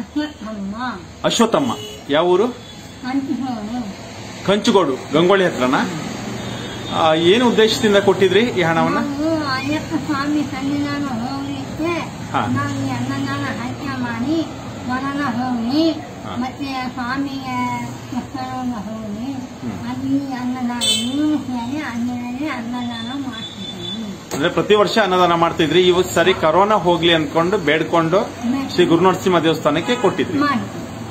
ಅಶ್ವತ್ಥಮ್ಮ ಅಶ್ವತ್ಥಮ್ಮ ಯಾವ ಊರು ಅಂತಿಸೋನು ಕಂಚುಗೋಡು ಗಂಗೊಳ್ಳಿ ಹತ್ರನಾ ಆ, ಏನು ಉದ್ದೇಶದಿಂದ ಕೊಟ್ಟಿದ್ರಿ ಈ ಹಣವನ್ನ ನಾವು ಅಯ್ಯಪ್ಪ ಸ್ವಾಮಿ ಸನ್ನಿಧಾನ ಹೋಗ್ಲಿಕ್ಕೆ ಹಾ. ನಾವು ಈ ಅನ್ನದಾನ ಹರಕೆ ಮಾಡಿ ವರನ ಹೋಗಿ ಹಾ. ಮತ್ತೆ ಸ್ವಾಮಿಗೆ ಪುಸ್ತಕವನ್ನು ಹೋಗಿ ಹ್ಮ್. ಅಲ್ಲಿ ಅನ್ನದಾನ ಮೂರು ಸೇರಿ ಅನ್ನದಲ್ಲಿ ಅನ್ನದಾನ ಮಾಡ್ತಿದ್ದೀವಿ ಅಂದ್ರೆ ಪ್ರತಿ ವರ್ಷ ಅನ್ನದಾನ ಮಾಡ್ತಿದ್ರಿ ಇವತ್ತು ಸರಿ ಕರೋನಾ ಹೋಗ್ಲಿ ಅನ್ಕೊಂಡು ಬೇಡ್ಕೊಂಡು ಶ್ರೀ ಗುರುನರಸಿಂಹ ದೇವಸ್ಥಾನಕ್ಕೆ ಕೊಟ್ಟಿದ್ರಿ ಮಾಡಿ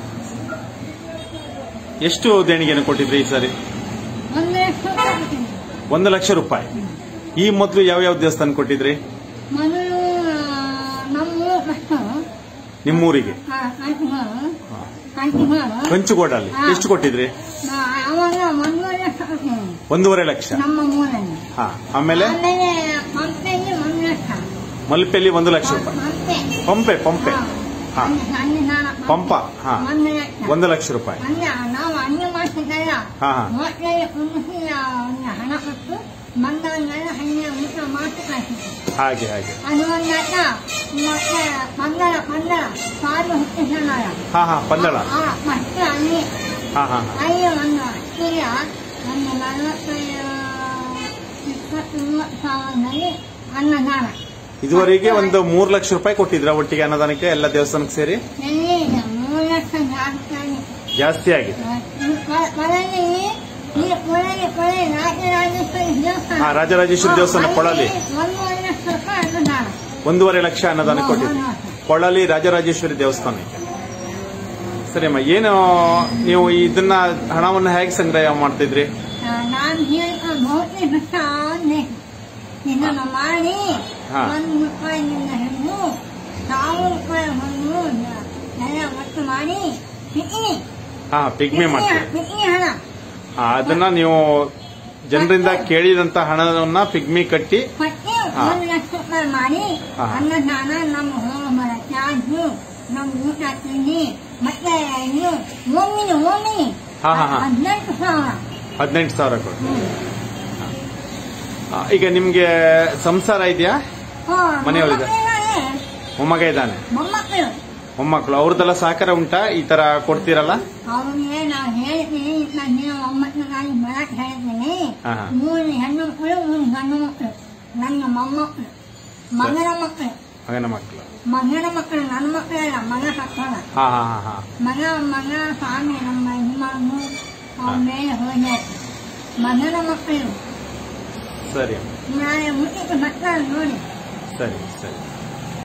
ಎಷ್ಟು ದೇಣಿಗೆಯನ್ನು ಕೊಟ್ಟಿದ್ರಿ ಈ ಸರಿ ಒಂದು ಲಕ್ಷ ಕೊಡ್ತೀನಿ. ಒಂದು ಲಕ್ಷ ರೂಪಾಯಿ ಈ ಮೊದಲು ಯಾವ ಯಾವ ದೇವಸ್ಥಾನ ಕೊಟ್ಟಿದ್ರಿ ಮೊದಲು ನಮ್ಮ ಫಸ್ಟ್ ನಿಮ್ಮೂರಿಗೆ ಅಂತಿಸೋನು ಅಂತಿಸೋನು ಕಂಚುಗೋಡಲ್ಲಿ ಎಷ್ಟು ಕೊಟ್ಟಿದ್ರಿ ಅವಾಗ ಒಂದೂವರೆ ಲಕ್ಷ ಕೊಡ್ತೀನಿ ಒಂದೂವರೆ ಲಕ್ಷ ನಮ್ಮ ಊರಲ್ಲಿ ಹಾ ಆಮೇಲೆ ಆಮೇಲೆ ಪಂಪೆಗೆ ಒಂದು ಲಕ್ಷ ಮಲ್ಪೆಯಲ್ಲಿ ಒಂದು ಲಕ್ಷ ರೂಪಾಯಿ ಪಂಪೆ ಪಂಪೆ ಪಂಪೆ ಹಾ. ಸನ್ನಿಧಾನ ಪಂಪ ಹಾ ಒಂದು ಲಕ್ಷ ಒಂದು ಲಕ್ಷ ರೂಪಾಯಿ ಅಂದ್ರೆ ನಾವು ಅನ್ನ ಮಾಡ್ತಿದ್ದಲ್ಲ ಹಾ ಹಾ ಹೋಟ್ಲಲ್ಲಿ ಕುಂದಿಸಿ ಒಂದು ಹಣ ಕೊಟ್ಟು ಬಂದವನ್ನೆಲ್ಲ ಹಣ್ಣಿನ ಊಟ ಮಾತ್ರ ಕಳಿಸಿದ್ರು ಹಾಗೆ ಹಾಗೆ ಅದು ಒಂದು ಲಕ್ಷ ಮತ್ತೆ ಪಂದಳ ಪಂದಳ ಸಾಲು ಹುಟ್ಟಿಸೋಣ ಹಾ ಹಾ ಪಂದಳ ಮತ್ತೆ ಅಲ್ಲಿ ಹಾ ಹಾ ಹಾ ಅಲ್ಲಿ ಒಂದು ಅಕ್ಕಿಗೆ ಒಂದು ನಲವತ್ತೈದು ಇಪ್ಪತ್ತು ಮೂವತ್ತು ಸಾವಿರದಲ್ಲಿ ಅನ್ನದಾನ ಇದುವರೆಗೆ ಒಂದು ಮೂರು ಲಕ್ಷ ರೂಪಾಯಿ ಕೊಟ್ಟಿದ್ರ ಒಟ್ಟಿಗೆ ಅನ್ನದಾನಕ್ಕೆ ಎಲ್ಲ ದೇವಸ್ಥಾನಕ್ಕೆ ಸೇರಿ ಎಲ್ಲಿ ಮೂರು ಲಕ್ಷ ಜಾಸ್ತಿ ಜಾಸ್ತಿ ಆಗಿದೆ ಕೊಳಲಿ ಈ ಕೊಳಲಿ ಕೊಳಲಿ ರಾಜರಾಜೇಶ್ವರಿ ದೇವಸ್ಥಾನ ಹಾ, ರಾಜರಾಜೇಶ್ವರಿ ದೇವಸ್ಥಾನ ಕೊಳಲಿ. ಒಂದೂವರೆ ಲಕ್ಷ ರೂಪಾಯಿ ಅನ್ನದಾನ ಒಂದೂವರೆ ಲಕ್ಷ ಅನ್ನದಾನ ಕೊಟ್ಟಿದ್ರಿ ಕೊಳ್ಳಲಿ ರಾಜರಾಜೇಶ್ವರಿ ದೇವಸ್ಥಾನಕ್ಕೆ ಸರಿ ಅಮ್ಮ ಏನು ನೀವು ಇದನ್ನ ಹಣವನ್ನ ಹೇಗೆ ಸಂಗ್ರಹ ಮಾಡ್ತಿದ್ರಿ ನಾನು ಹೇಳ್ಕೊಂಡು ಭೌತಿ ಬಿಟ್ಟ ಅಂದೆ ಇದನ್ನು ಮಾಡಿ ಹಾ. ಒಂದು ರೂಪಾಯಿನಿಂದ ಹಿಡಿದು ಸಾವಿರ ರೂಪಾಯಿ ಹೊಂದು ಎಲ್ಲ ಒಟ್ಟು ಮಾಡಿ ಪಿಕ್ನಿ ಹಾ ಪಿಗ್ಮಿ ಮಾಡ್ತೀರಿ ಪಿಕ್ನಿ ಹಣ ಹಾ, ಅದನ್ನ ನೀವು ಜನರಿಂದ ಕೇಳಿದಂತ ಹಣವನ್ನ ಪಿಗ್ಮಿ ಕಟ್ಟಿ ಪಟ್ಟಿ ಹಾ. ಒಂದು ಲಕ್ಷ ರೂಪಾಯಿ ಮಾಡಿ ಹಾ. ಅನ್ನದಾನ ನಮ್ಮ ಹೋಮರ ಚಾರ್ಜು ನಮ್ಮ ಊಟ ತಿಂಡಿ ಮತ್ತೆ ಇದು ಓಮಿನಿ ಓಮಿನಿ ಹಾ, ಹಾ, ಹಾ. ಹದಿನೆಂಟು ಸಾವಿರ ಹದಿನೆಂಟು ಸಾವಿರ ಕೊಡಿ ಹ್ಮ್. ಆ, ಈಗ ನಿಮ್ಗೆ ಸಂಸಾರ ಇದೆಯಾ ಹಾ, ಮನೆಯೊಳಗೆ? ಮೊಮ್ಮಕ್ಕಳಿದ್ದಾರೆ. ಮೊಮ್ಮಗ ಇದ್ದಾನೆ ಮೊಮ್ಮಕ್ಕಳು ಮೊಮ್ಮಕ್ಕಳು ಅವ್ರದ್ದೆಲ್ಲ ಸಹಕಾರ ಉಂಟಾ ಈ ತರ ಕೊಡ್ತೀರಲ್ಲ ಅವ್ರಿಗೆ ನಾವು ಹೇಳ್ತೀನಿ ನಾನು ಒಂಬತ್ತು ಗಾಡಿ ಬರಕ್ ಹೇಳ್ತೀನಿ ಹಾ, ಹಾ. ಮೂರು ಹೆಣ್ಣು ಮಕ್ಕಳು ಮೂರು ಗಂಡು ಮಕ್ಕಳು ನನ್ನ ಮೊಮ್ಮಕ್ಕಳು ಮಗನ ಮಕ್ಕಳು ಮಗನ ಮಕ್ಕಳು ಮಗನ ಮಕ್ಕಳು ನನ್ನ ಮಕ್ಕಳಲ್ಲ ಮಗ ಸತ್ತೋದ ಹಾ ಹಾ ಹಾ ಹಾ ಮಗ ಮಗ ಸ್ವಾಮಿ ನಮ್ಮ ಯಜಮಾನು ಅವನ ಮೇಲೆ ಹೋಗ್ಯಾರ ಮಗನ ಮಕ್ಕಳು ಸರಿ ನಾಳೆ ಮುಟ್ಟಿಟ್ಟು ಮಕ್ಕಳು ನೋಡಿ ಸರಿ ಸರಿ